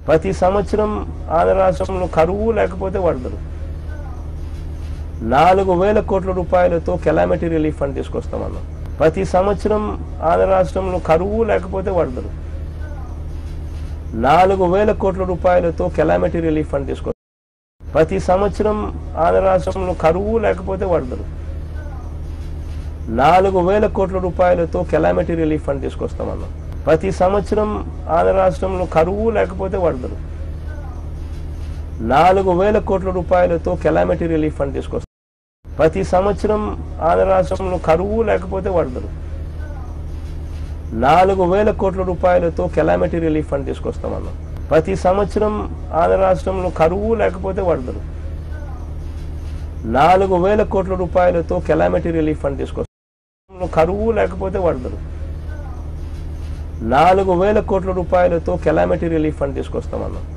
ప్రతి సంవత్సరం ఆంధ్ర రాష్ట్రంలో కరువు లేకపోతే వరదలు నాలుగు వేల కోట్ల రూపాయలతో కెలామిటీ రిలీఫ్ ఫండ్ తీసుకొస్తామన్నాం ప్రతి సంవత్సరం ఆంధ్ర రాష్ట్రంలో కరువు లేకపోతే వరదలు నాలుగు వేల కోట్ల రూపాయలతో కెలామిటీ రిలీఫ్ ఫండ్ తీసుకొస్తాం ప్రతి సంవత్సరం ఆంధ్ర రాష్ట్రంలో కరువు లేకపోతే వరదలు నాలుగు వేల కోట్ల రూపాయలతో కెలామిటీ రిలీఫ్ ఫండ్ తీసుకొస్తామన్నాం ప్రతి సంవత్సరం ఆంధ్ర రాష్ట్రంలో కరువు లేకపోతే వరదలు నాలుగు వేల కోట్ల రూపాయలతో కెలామిటీ రిలీఫ్ ఫండ్ తీసుకొస్తాం ప్రతి సంవత్సరం ఆంధ్ర రాష్ట్రంలో కరువు లేకపోతే వరదలు నాలుగు వేల కోట్ల రూపాయలతో కెలామిటీ రిలీఫ్ ఫండ్ తీసుకొస్తామన్నాం ప్రతి సంవత్సరం ఆంధ్ర రాష్ట్రంలో కరువు లేకపోతే వరదలు నాలుగు వేల కోట్ల రూపాయలతో కెలామిటీ రిలీఫ్ ఫండ్ తీసుకొస్తాం కరువు లేకపోతే వరదలు నాలుగు వేల కోట్ల రూపాయలతో కెలామిటీ రిలీఫ్ ఫండ్ తీసుకొస్తామన్నాం